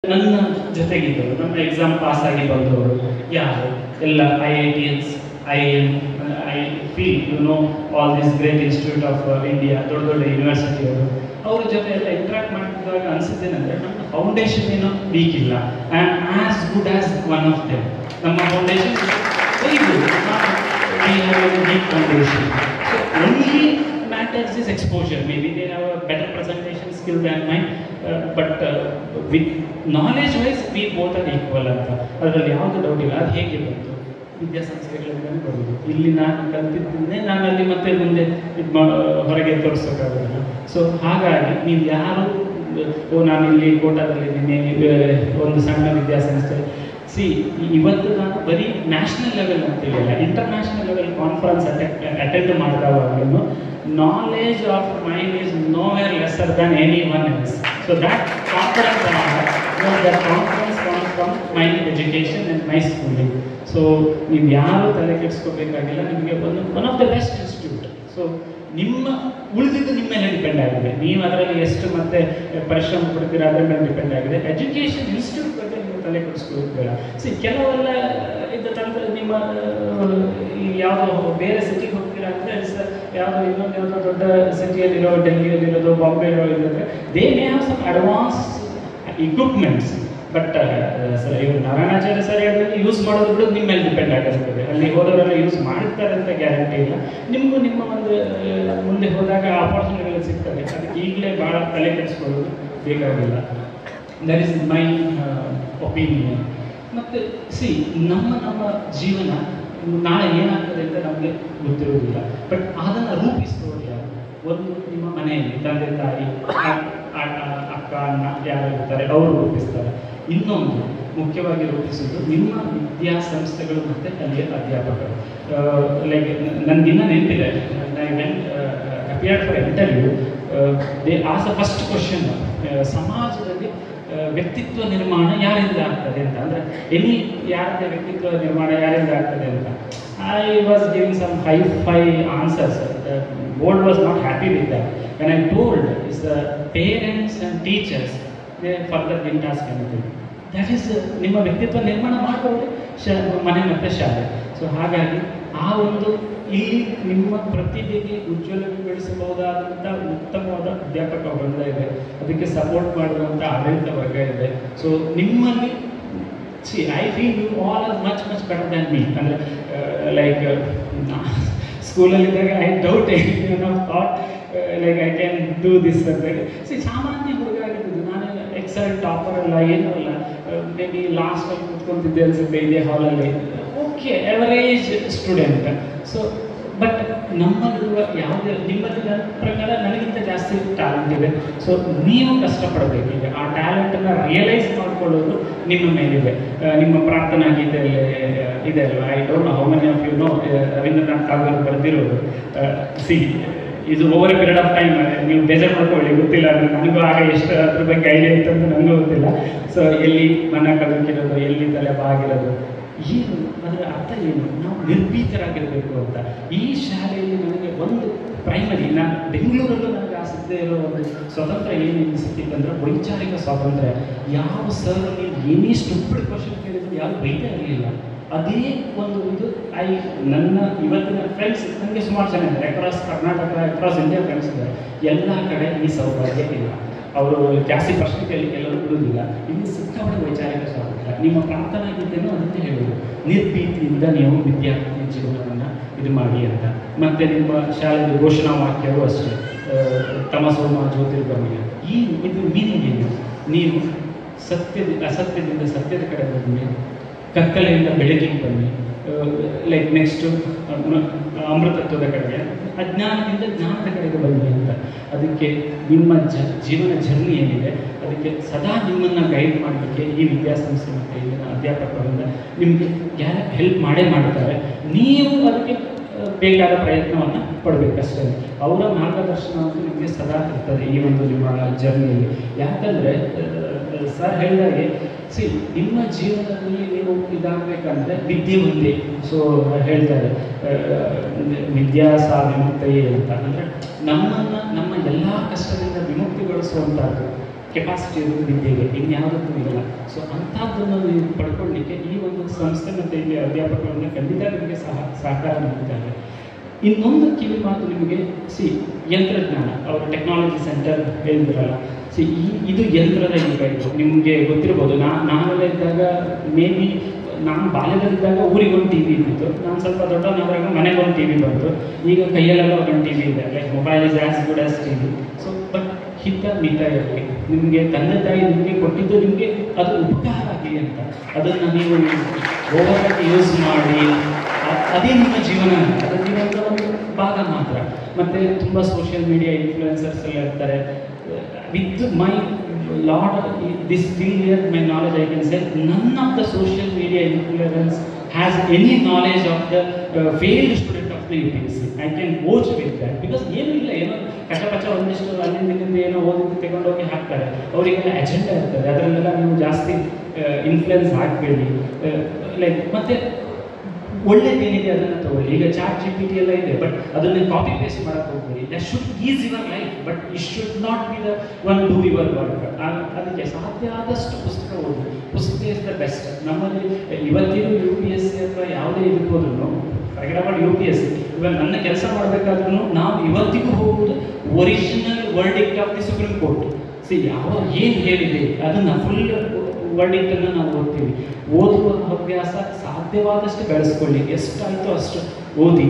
ನನ್ನ ಜೊತೆಗಿದ್ದರು ನಮ್ಮ exam pass ಆಗಿ ಬಂದವರು ಯಾರು ಎಲ್ಲ ಐ ಐ ಟಿ ಎನ್ಸ್ I M I feel you know all this great institute of India ದೊಡ್ಡ ದೊಡ್ಡ ಯೂನಿವರ್ಸಿಟಿಯವರು ಅವ್ರ ಜೊತೆ ಎಲ್ಲ ಇಂಟ್ರಾಕ್ಟ್ ಮಾಡ್ತಿದ್ದಾಗ ಅನಿಸಿದ್ದೇನೆಂದರೆ ನಮ್ಮ ಫೌಂಡೇಶನ್ ಏನೋ ವೀಕ್ ಇಲ್ಲ and as good as one of them ನಮ್ಮ foundation very good we have a deep foundation. So only matters is exposure. Maybe they have a better presentation skill than mine, uh, but uh, with knowledge wise we both are equal ಅಂತ ಅದರಲ್ಲಿ ಯಾವುದು doubt ಇಲ್ಲ ಅದು ಹೇಗೆ ಬಂತು ವಿದ್ಯಾಸಂಸ್ಥೆಗಳಿಂದಲೇ ಬರುವುದು ಇಲ್ಲಿ ನಾನು ಕಲ್ತಿದ್ದನ್ನೇ ನಾನು ಅಲ್ಲಿ ಮತ್ತೆ ಮುಂದೆ ಇದು ಮಾ ಹೊರಗೆ ತೋರಿಸೋಕ್ಕಾಗಲ್ಲ ಸೊ ಹಾಗಾಗಿ ನೀವು ಯಾರು ಓ ನಾನು ಇಲ್ಲಿ ಕೋಟಾದಲ್ಲಿದ್ದೀನಿ ಆ, ಒಂದು ಸಣ್ಣ ವಿದ್ಯಾಸಂಸ್ಥೆ ಸಿ ಇವತ್ತು ನಾನು ಬರೀ ನ್ಯಾಷನಲ್ ಲೆವೆಲ್ ಅಂತ ಹೇಳಿಲ್ಲ ಇಂಟರ್ನ್ಯಾಷನಲ್ ಲೆವೆಲ್ ಕಾನ್ಫರೆನ್ಸ್ ಅಟೆಂಡ್ ಮಾಡಿದವಾಗಲೂ knowledge of mind is nowhere lesser than anyone else so that confidence that confidence comes from my education and my schooling so ನೀವು ಯಾರು ತಲೆ ಕೆಡಿಸ್ಕೋಬೇಕಾಗಿಲ್ಲ ನಿಮಗೆ ಒಂದು one of the best institute so ನಿಮ್ಮ ಉಳಿದಿದ್ದು ನಿಮ್ಮ ಮೇಲೆ ಡಿಪೆಂಡ್ ಆಗಿದೆ ನೀವು ಅದರಲ್ಲಿ ಎಷ್ಟು ಮತ್ತೆ ಪರಿಶ್ರಮ ಪಡ್ತೀರಾ ಅದರ ಮೇಲೆ ಡಿಪೆಂಡ್ ಆಗಿದೆ ಎಜುಕೇಷನ್ ಇನ್ಸ್ಟಿಟ್ಯೂಟ್ ಬಗ್ಗೆ ನೀವು ತಲೆ ಕೆಡಿಸ್ಕೊಳ್ಳೋದು ಬೇಡ ಸಿ ಕೆಲವೆಲ್ಲ ಇದು ತಂತ್ರ ನಿಮ್ಮ ಆ, ಈ ಯಾವುದೋ ಬೇರೆ ಸಿಟಿಗೆ ಹೋಗ್ತೀರಾ ಅಂದರೆ ಯಾವುದೋ ಇನ್ನೊಂದು ಯಾವುದೋ ದೊಡ್ಡ ಸಿಟಿಯಲ್ಲಿರೋ ಡೆಲ್ಲಿಯಲ್ಲಿರೋದು ಬಾಂಬೆ ಇರೋದ್ರೆ they may have some advance equipments but sir ಇವರು ನಾರಾಯಣಾಚಾರ್ಯ ಸರ್ ಹೇಳಿದ್ರೆ ಯೂಸ್ ಮಾಡೋದು ಬಿಡೋದು ನಿಮ್ಮ ಮೇಲೆ ಡಿಪೆಂಡ್ ಆಗಿರ್ತದೆ ಅಲ್ಲಿ ಹೋದವರೆಲ್ಲ ಯೂಸ್ ಮಾಡ್ತಾರೆ ಅಂತ ಗ್ಯಾರಂಟಿ ಇಲ್ಲ ನಿಮಗೂ ನಿಮ್ಮ ಒಂದು ಆ, ಮುಂದೆ ಹೋದಾಗ ಆಪರ್ಚುನಿಟಿಗಳು ಸಿಗ್ತದೆ ಅದಕ್ಕೆ ಈಗಲೇ ಭಾಳ ತಲೆ ಕೆಡಿಸ್ಕೊಳ್ಳೋದು ಬೇಕಾಗಿಲ್ಲ ದಟ್ ಇಸ್ ಮೈ ಒಪಿನಿಯನ್ ಮತ್ತು ಸಿ ನಮ್ಮ ನಮ್ಮ ಜೀವನ ನಾಳೆ ಏನಾಗ್ತದೆ ಅಂತ ನಮಗೆ ಗೊತ್ತಿರೋದಿಲ್ಲ ಬಟ್ ಅದನ್ನು ರೂಪಿಸೋರು ಯಾರು ಒಂದು ನಿಮ್ಮ ಮನೆಯಲ್ಲಿ ತಂದೆ ತಾಯಿ ಅ- ಅ- ಅ- ಅಕ್ಕ ಅಣ್ಣ ಯಾರು ಇರ್ತಾರೆ ಅವರು ರೂಪಿಸ್ತಾರೆ ಇನ್ನೊಂದು ಮುಖ್ಯವಾಗಿ ರೂಪಿಸೋದು ನಿಮ್ಮ ವಿದ್ಯಾಸಂಸ್ಥೆಗಳು ಮತ್ತು ಅಲ್ಲಿಯ ಅಧ್ಯಾಪಕರು ಲೈಕ್ ನನ್ನ ದಿನ ನೆನಪಿದೆ I went appeared for interview they ಆಸ್ ಅ ಫಸ್ಟ್ ಕ್ವಶನ್ ಸಮಾಜದಲ್ಲಿ ಆ, ವ್ಯಕ್ತಿತ್ವ ನಿರ್ಮಾಣ ಯಾರಿಂದ ಆಗ್ತದೆ ಅಂತ ಅಂದರೆ ಎನಿ ಯಾರದ ವ್ಯಕ್ತಿತ್ವ ನಿರ್ಮಾಣ ಯಾರಿಂದ ಆಗ್ತದೆ ಅಂತ I was giving some hi-fi answers board was not happy with that when I told is the parents and teachers they further didn't ask anything that is ನಿಮ್ಮ ವ್ಯಕ್ತಿತ್ವ ನಿರ್ಮಾಣ ಮಾಡೋದು ಶ ಮನೆ ಮತ್ತು ಶಾಲೆ ಸೊ ಹಾಗಾಗಿ ಆ ಒಂದು ಇಲ್ಲಿ ನಿಮ್ಮ ಪ್ರತಿಭೆಗೆ ಉಜ್ವಲಗೊಳಿಸಬಹುದಾದಂಥ ಉತ್ತಮವಾದ ಅಧ್ಯಾಪಕ ವೃಂದ ಇದೆ ಅದಕ್ಕೆ ಸಪೋರ್ಟ್ ಮಾಡುವಂಥ ಆಡಳಿತ ವರ್ಗ ಇದೆ ಸೊ ನಿಮ್ಮಲ್ಲಿ see I feel you all are much much better than me ಅಂದರೆ ಲೈಕ್ ಸ್ಕೂಲಲ್ಲಿದ್ದಾಗ I doubt you know thought like I can do this ಅಂತ ಹೇಳಿ ಸಿ ಸಾಮಾನ್ಯ ಹುಡುಗ ಆಗಿದ್ದು ನಾನು ಎಕ್ಸಲ್ ಟಾಪರ್ ಅಲ್ಲ ಏನೂ ಅಲ್ಲ ಮೇ ಬಿ ಲಾಸ್ಟಲ್ಲಿ ಕೂತ್ಕೊಂತಿದ್ದೆ ಅನ್ಸುತ್ತೆ ಇದೇ ಹಾಲಲ್ಲಿ okay average student so but ನಮ್ಮಲ್ಲಿರುವ ಯಾವುದೇ ನಿಮ್ಮಲ್ಲಿ ನನ್ನ ಪ್ರಕಾರ ನನಗಿಂತ ಜಾಸ್ತಿ ಟ್ಯಾಲೆಂಟ್ ಇದೆ ಸೊ ನೀವು ಕಷ್ಟಪಡಬೇಕು ಈಗ ಆ ಟ್ಯಾಲೆಂಟನ್ನು ರಿಯಲೈಸ್ ಮಾಡ್ಕೊಳ್ಳೋದು ನಿಮ್ಮ ಮೇಲಿದೆ ಆ, ನಿಮ್ಮ ಪ್ರಾರ್ಥನಾ ಗೀತೆಯಲ್ಲಿ ಆ, ಇದೆ ಅಲ್ವಾ I don't know how many of you know Rabindranath Tagore ಬರೆದಿರೋದು ಸಿ ಇದು ಓವರ್ ಪೀರಿಯಡ್ ಆಫ್ ಟೈಮ್ ನೀವು ಬೇಜಾರು ಮಾಡ್ಕೊಳ್ಳಿ ಗೊತ್ತಿಲ್ಲ ಅದು ನನಗೂ ಆಗ ಎಷ್ಟು ಅದ್ರ ಬಗ್ಗೆ ಐಡಿಯಾ ಇತ್ತು ಅಂತ ನನಗೂ ಗೊತ್ತಿಲ್ಲ ಸೊ ಎಲ್ಲಿ ಮನ ಕಲಕಿರೋದು ಎಲ್ಲಿ ತಲೆ ಬಾಗಿರೋದು ಏನು ಅದರ ಅರ್ಥ ಏನು ನಾವು ನಿರ್ಭೀತರಾಗಿರಬೇಕು ಅಂತ ಈ ಶಾಲೆಯಲ್ಲಿ ನನಗೆ ಒಂದು ಪ್ರೈಮರಿ ನಾನು ಬೆಂಗಳೂರಲ್ಲೂ ನನಗೆ ಆಸಕ್ತಿ ಇರೋ ಒಂದು ಸ್ವತಂತ್ರ ಏನು ಸಿಕ್ಕಿತ್ತಂದ್ರೆ ವೈಚಾರಿಕ ಸ್ವಾತಂತ್ರ್ಯ ಯಾವ ಸರ್ ನೀವು ಏನೇ ಸ್ಟುಪಿಡ್ ಕ್ವಶನ್ ಕೇಳಿದ್ರು ಯಾರು ಬೈತಾ ಇರಲಿಲ್ಲ ಅದೇ ಒಂದು ಇದು ಐ ನನ್ನ ಇವತ್ತಿನ ಫ್ರೆಂಡ್ಸ್ ನನಗೆ ಸುಮಾರು ಜನ ಇದ್ದಾರೆ across Karnataka across India friends ಇದ್ದಾರೆ ಎಲ್ಲ ಕಡೆ ಈ ಸೌಭಾಗ್ಯ ಇಲ್ಲ ಅವರು ಜಾಸ್ತಿ ಪ್ರಶ್ನೆ ಕೇಳಲಿಕ್ಕೆ ಎಲ್ಲರೂ ಬಿಡುವುದಿಲ್ಲ ಇಲ್ಲಿ ಸಿಕ್ಕಾಪಟ್ಟೆ ವೈಚಾರಿಕ ಸ್ವಾತಂತ್ರ್ಯ ನಿಮ್ಮ ಪ್ರಾರ್ಥನಾ ಗೀತೆನೂ ಅದನ್ನೇ ಹೇಳೋದು ನಿರ್ಭೀತಿಯಿಂದ ನೀವು ವಿದ್ಯಾರ್ಥಿ ಜೀವನವನ್ನು ಇದು ಮಾಡಿ ಅಂತ ಮತ್ತು ನಿಮ್ಮ ಶಾಲೆಯ ಘೋಷಣಾ ವಾಕ್ಯವೂ ಅಷ್ಟೇ ಆ, ತಮಸೋಮ ಜ್ಯೋತಿರ್ಗಮಯ ಈ ಇದು ಮೀನಿಂಗ್ ಏನು ನೀವು ಸತ್ಯದ ಅಸತ್ಯದಿಂದ ಸತ್ಯದ ಕಡೆ ಬನ್ನಿ ಕತ್ತಲೆಯಿಂದ ಬೆಳಕಿಗೆ ಬನ್ನಿ ಲೈಕ್ ನೆಕ್ಸ್ಟು ಅಮೃತತ್ವದ ಕಡೆಗೆ ಅಜ್ಞಾನದಿಂದ ಜ್ಞಾನದ ಕಡೆಗೆ ಬನ್ನಿ ಅಂತ ಅದಕ್ಕೆ ನಿಮ್ಮ ಜ ಜೀವನ ಜರ್ನಿ ಏನಿದೆ ಅದಕ್ಕೆ ಸದಾ ನಿಮ್ಮನ್ನು ಗೈಡ್ ಮಾಡಲಿಕ್ಕೆ ಈ ವಿದ್ಯಾಸಂಸ್ಥೆ ಮತ್ತು ಇಲ್ಲಿನ ಅಧ್ಯಾಪಕರಿಂದ ನಿಮಗೆ ಯಾರು ಹೆಲ್ಪ್ ಮಾಡೇ ಮಾಡ್ತಾರೆ ನೀವು ಅದಕ್ಕೆ ಆ, ಬೇಕಾದ ಪ್ರಯತ್ನವನ್ನು ಪಡಬೇಕಷ್ಟೇ ಅವರ ಮಾರ್ಗದರ್ಶನ ಅಂತೂ ನಿಮಗೆ ಸದಾ ಇರ್ತದೆ ಈ ಒಂದು ನಿಮ್ಮ ಜರ್ನಿಯಲ್ಲಿ ಯಾಕಂದರೆ ಸರ್ ಹೇಳಿದಾಗೆ ಸಿ ನಿಮ್ಮ ಜೀವನದಲ್ಲಿ ನೀವು ಇದಾಗಬೇಕಂದ್ರೆ ವಿದ್ಯೆ ಒಂದೇ ಸೊ ಹೇಳ್ತಾರೆ ಆ, ವಿದ್ಯಾ ಸಾ ವಿಮುಕ್ತಯೇ ಅಂತ ಅಂದರೆ ನಮ್ಮನ್ನು ನಮ್ಮ ಎಲ್ಲ ಕಷ್ಟದಿಂದ ವಿಮುಕ್ತಿಗೊಳಿಸುವಂಥದ್ದು ಕೆಪಾಸಿಟಿ ಇರೋದು ವಿದ್ಯೆಗೆ ಇನ್ಯಾವುದಕ್ಕೂ ಇಲ್ಲ ಸೊ ಅಂಥದ್ದನ್ನು ನೀವು ಪಡ್ಕೊಳ್ಳಿಕ್ಕೆ ಈ ಒಂದು ಸಂಸ್ಥೆ ಮತ್ತು ಇಲ್ಲಿ ಅಧ್ಯಾಪಕರನ್ನ ಖಂಡಿತ ನಿಮಗೆ ಸಹ ಸಹಕಾರ ನೀಡಿದ್ದಾರೆ ಇನ್ನೊಂದು ಕಿವಿ ಮಾತು ನಿಮಗೆ ಸಿ ಯಂತ್ರಜ್ಞಾನ ಅವರು ಟೆಕ್ನಾಲಜಿ ಸೆಂಟರ್ ಹೇಳಿದ್ರಲ್ಲ ಸಿ ಈ ಇದು ಯಂತ್ರದ ಯುಗ ಇದು ನಿಮಗೆ ಗೊತ್ತಿರ್ಬೋದು ನಾ ನಾವೆಲ್ಲ ಇದ್ದಾಗ ಮೇ ಬಿ ನಾನು ಬಾಲ್ಯದಲ್ಲಿದ್ದಾಗ ಊರಿಗೆ ಒಂದು ಟಿ ವಿ ಇದ್ದಿತ್ತು ನಾನು ಸ್ವಲ್ಪ ದೊಡ್ಡವನಾದಾಗ ಮನೆಗೆ ಒಂದು ಟಿ ವಿ ಬಂತು ಈಗ ಕೈಯಲ್ಲೆಲ್ಲ ಒಂದು ಟಿ ವಿ ಇದೆ like mobile is as good as T V so but ಹಿತ ಮಿತ ಇರಲಿ ನಿಮಗೆ ತಂದೆ ತಾಯಿ ನಿಮಗೆ ಕೊಟ್ಟಿದ್ದು ನಿಮಗೆ ಅದು ಉಪಕಾರ ಆಗಲಿ ಅಂತ ಅದನ್ನು ನೀವು ಓವರಾಗಿ ಯೂಸ್ ಮಾಡಿ ಅ- ಅದೇ ನಿಮ್ಮ ಜೀವನ ಅಲ್ಲ. ಅದು ಜೀವನದ ಒಂದು ಭಾಗ ಮಾತ್ರ ಮತ್ತು ತುಂಬ ಸೋಷಿಯಲ್ ಮೀಡಿಯಾ ಇನ್ಫ್ಲುಯೆನ್ಸರ್ಸ್ ಎಲ್ಲ ಇರ್ತಾರೆ with my lot this thing year my knowledge I can say none of the social media influence has any knowledge of the failed student of the U P S C I can vouch with that because ಏನೂ ಇಲ್ಲ ಏನೋ ಕಷ್ಟಪಚ್ಚ ಒಂದಿಷ್ಟು ಅಲ್ಲಿಂದ ಇಲ್ಲಿಂದ ಏನೋ ಓದಿದ್ದು ತಗೊಂಡೋಗಿ ಹಾಕ್ತಾರೆ ಅವರಿಗೆಲ್ಲ ಅಜೆಂಡಾ ಇರ್ತದೆ ಅದರಲ್ಲೆಲ್ಲ ನೀವು ಜಾಸ್ತಿ ಇನ್ಫ್ಲುಯೆನ್ಸ್ ಆಗಬೇಡಿ ಲೈಕ್ ಮತ್ತೆ ಒಳ್ಳೇದೇನಿದೆ ಅದನ್ನು ತಗೊಳ್ಳಿ ಈಗ ಚಾಟ್ ಜಿ ಪಿ ಟಿ ಎಲ್ಲ ಇದೆ ಬಟ್ ಅದನ್ನ ಕಾಪಿ ಪೇಸ್ಟ್ ಮಾಡಕ್ಕೆ ಹೋಗ್ಬೇಡಿ that should is your life but it should not be the one do your work ಅದಕ್ಕೆ ಸಾಧ್ಯ ಆದಷ್ಟು ಪುಸ್ತಕ ಓದಿ ಪುಸ್ತಕ ಇಸ್ ದ ಬೆಸ್ಟ್ ನಮ್ಮಲ್ಲಿ ಇವತ್ತಿಗೂ ಯು ಪಿ ಎಸ್ ಸಿ ಅಥವಾ ಯಾವುದೇ ಇದಕ್ಕೆ ಹೋದ್ರು for U P S C ಇವಾಗ ನನ್ನ ಕೆಲಸ ಮಾಡಬೇಕಾದ್ರೂ ನಾವು ಇವತ್ತಿಗೂ ಹೋಗುವುದು original verdict of the supreme court see ಯಾವ ಏನು ಹೇಳಿದೆ ಅದನ್ನು ಫುಲ್ ವರ್ಡಿಕ್ಟನ್ನು ನಾವು ಓದ್ತೀವಿ ಓದುವ ಅಭ್ಯಾಸ ಸಾಧ್ಯವಾದಷ್ಟು ಬೆಳೆಸ್ಕೊಳ್ಳಿ ಎಷ್ಟಾಯಿತೋ ಅಷ್ಟು ಓದಿ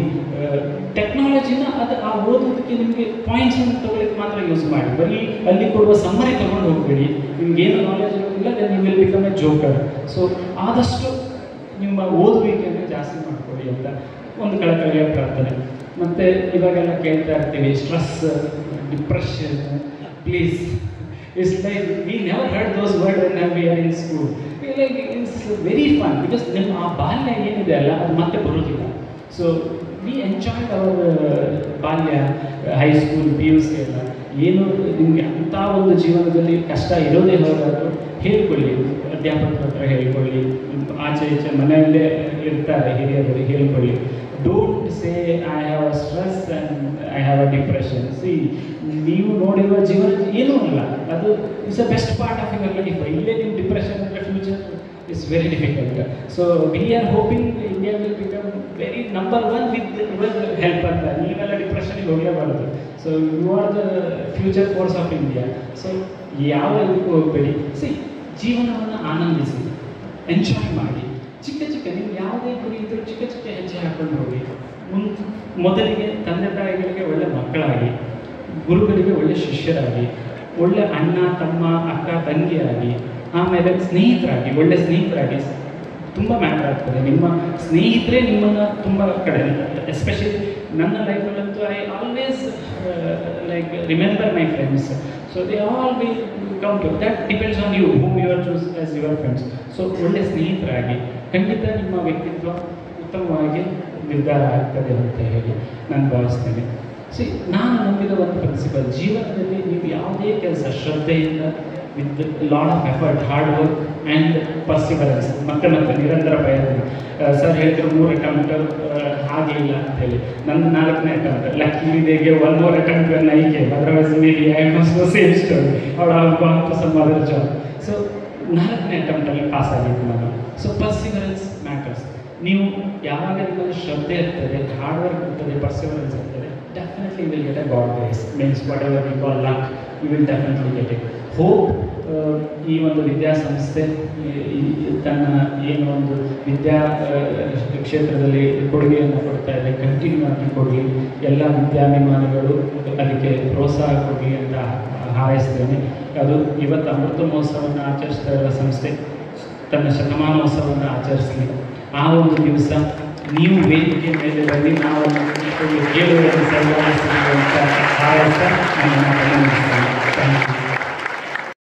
ಟೆಕ್ನಾಲಜಿನ ಅದು ಆ ಓದೋದಕ್ಕೆ ನಿಮಗೆ ಪಾಯಿಂಟ್ಸನ್ನು ತಗೊಳ್ಳಿಕ್ಕೆ ಮಾತ್ರ ಯೂಸ್ ಮಾಡಿ ಬರೀ ಅಲ್ಲಿ ಕೊಡುವ ಸಮ್ಮರಿ ತಗೊಂಡು ಹೋಗಬೇಡಿ ನಿಮ್ಗೆ ಏನು ನಾಲೆಜ್ ಇರೋದಿಲ್ಲ then you will become a joker so ಆದಷ್ಟು ನಿಮ್ಮ ಓದುವಿಕೆಯನ್ನು ಜಾಸ್ತಿ ಮಾಡ್ಕೊಳ್ಳಿ ಅಂತ ಒಂದು ಕಳಕಳಿಯ ಪ್ರಾರ್ಥನೆ ಮತ್ತು ಇವಾಗೆಲ್ಲ ಕೇಳ್ತಾ ಇರ್ತೀವಿ stress depression please it's like we never heard those word when we are in school like it's very fun because ನಿಮ್ಮ ಆ ಬಾಲ್ಯ ಏನಿದೆ ಅಲ್ಲ ಅದು ಮತ್ತೆ ಬರೋದಿಲ್ಲ ಸೊ ವಿ ಎಂಜಾಯ್ಡ್ ಅವರ್ ಬಾಲ್ಯ ಹೈಸ್ಕೂಲ್ ಪಿ ಯು ಸಿ ಎಲ್ಲ ಏನು ನಿಮಗೆ ಅಂಥ ಒಂದು ಜೀವನದಲ್ಲಿ ಕಷ್ಟ ಇರೋದೇ ಹೋದಾದರೂ ಹೇಳ್ಕೊಳ್ಳಿ ಅಧ್ಯಾಪಕರ ಹತ್ರ ಹೇಳ್ಕೊಳ್ಳಿ ಆಚೆ ಈಚೆ ಮನೆಯಲ್ಲೇ ಇರ್ತಾರೆ ಹಿರಿಯರು ಹೇಳ್ಕೊಳ್ಳಿ don't say I have a stress and I have a depression see ನೀವು ನೋಡಿರುವ ಜೀವನ ಏನೂ ಅಲ್ಲ ಅದು it's a best part of your life ಇಲ್ಲೇ ನಿಮ್ಮ ಡಿಪ್ರೆಷನ್ ಅಂದರೆ future is very difficult so we are hoping India will become very number one with your help ಅಂತ ನೀವೆಲ್ಲ ಡಿಪ್ರೆಷನ್ಗೆ ಹೋಗಲೇಬಾರದು so you are the future force of India so ಯಾವ ಇದಕ್ಕೂ ಹೋಗಬೇಡಿ ಸಿ ಜೀವನವನ್ನು ಆನಂದಿಸಿ ಎಂಜಾಯ್ ಮಾಡಿ ಚಿಕ್ಕ ಚಿಕ್ಕ ನೀವು ಯಾವುದೇ ಗುರಿ ಇದ್ರೂ ಚಿಕ್ಕ ಚಿಕ್ಕ ಹೆಜ್ಜೆ ಹಾಕೊಂಡು ಹೋಗಿ ಮುನ್ ಮೊದಲಿಗೆ ತಂದೆ ತಾಯಿಗಳಿಗೆ ಒಳ್ಳೆ ಮಕ್ಕಳಾಗಿ ಗುರುಗಳಿಗೆ ಒಳ್ಳೆ ಶಿಷ್ಯರಾಗಿ ಒಳ್ಳೆ ಅಣ್ಣ ತಮ್ಮ ಅಕ್ಕ ತಂಗಿಯಾಗಿ ಆಮೇಲೆ ಸ್ನೇಹಿತರಾಗಿ ಒಳ್ಳೆ ಸ್ನೇಹಿತರಾಗಿ ತುಂಬ ಮ್ಯಾಟರ್ ಆಗ್ತದೆ ನಿಮ್ಮ ಸ್ನೇಹಿತರೇ ನಿಮ್ಮನ್ನು ತುಂಬ ಕಡೆ ಎಸ್ಪೆಷಲಿ ನನ್ನ ಲೈಫಲ್ಲಂತೂ I always like remember my friends so they all will come to that depends on you whom your choose as your friends so ಒಳ್ಳೆ ಸ್ನೇಹಿತರಾಗಿ ಖಂಡಿತ ನಿಮ್ಮ ವ್ಯಕ್ತಿತ್ವ ಉತ್ತಮವಾಗಿ ನಿರ್ಧಾರ ಆಗ್ತದೆ ಅಂತ ಹೇಳಿ ನಾನು ಭಾವಿಸ್ತೇನೆ ಸಿ ನಾನು ನಂಬಿದ ಒಂದು ಪ್ರಿನ್ಸಿಪಲ್ ಜೀವನದಲ್ಲಿ ನೀವು ಯಾವುದೇ ಕೆಲಸ ಶ್ರದ್ಧೆಯಿಂದ with lot of effort hard work and perseverance ಮತ್ತೆ ಮತ್ತೆ ನಿರಂತರ ಪ್ರಯತ್ನ ಸರ್ ಹೇಳಿದ್ರು ಮೂರು ಅಟೆಂಪ್ಟ್ ಆಗಲಿಲ್ಲ ಅಂತ ಹೇಳಿ ನನ್ನ ನಾಲ್ಕನೇ attempt luckily they gave one more attempt when I came otherwise maybe I must same story have gone to some other job so ನಾಲ್ಕನೇ ಅಟೆಂಪ್ಟಲ್ಲಿ ಪಾಸ್ ಆಗಿದ್ದು ನಾನು ಸೊ ಪರ್ಸಿವರೆನ್ಸ್ ಮ್ಯಾಟರ್ಸ್ ನೀವು ಯಾವಾಗ ನಿಮ್ಮಲ್ಲಿ ಶ್ರದ್ಧೆ ಇರ್ತದೆ ಹಾರ್ಡ್ ವರ್ಕ್ ಇರ್ತದೆ ಪರ್ಸಿವರೆನ್ಸ್ ಇರ್ತದೆ definitely will get a God grace means what ever you call luck you will definitely get it hope ಈ ಒಂದು ವಿದ್ಯಾಸಂಸ್ಥೆ ಈ- ಈ ತನ್ನ ಏನು ಒಂದು ವಿದ್ಯಾ ಆ, ಕ್ಷೇತ್ರದಲ್ಲಿ ಕೊಡುಗೆಯನ್ನು ಕೊಡ್ತಾ ಇದೆ ಕಂಟಿನ್ಯೂ ಆಗಿ ಕೊಡಲಿ ಎಲ್ಲ ವಿದ್ಯಾಭಿಮಾನಿಗಳು ಅದಕ್ಕೆ ಪ್ರೋತ್ಸಾಹ ಕೊಡಲಿ ಅಂತ ಹಾರೈಸ್ತೇನೆ ಅದು ಇವತ್ತು ಅಮೃತ ಮಹೋತ್ಸವವನ್ನು ಆಚರಿಸ್ತಾ ಇರುವ ಸಂಸ್ಥೆ ತನ್ನ ಶತಮಾನೋತ್ಸವವನ್ನು ಆಚರಿಸಲಿ ಆ ಒಂದು ದಿವಸ ನೀವು ವೇದಿಕೆ ಮೇಲೆ ಬಂದು ನಾವು ಕೇಳುವುದನ್ನು ಸರಿಯಾಗಿ ಅಂತ ಹಾರೈಸ್ತಾ ನನ್ನ ಮಾತನ್ನು ಮುಗಿಸ್ತೇನೆ. Thank you.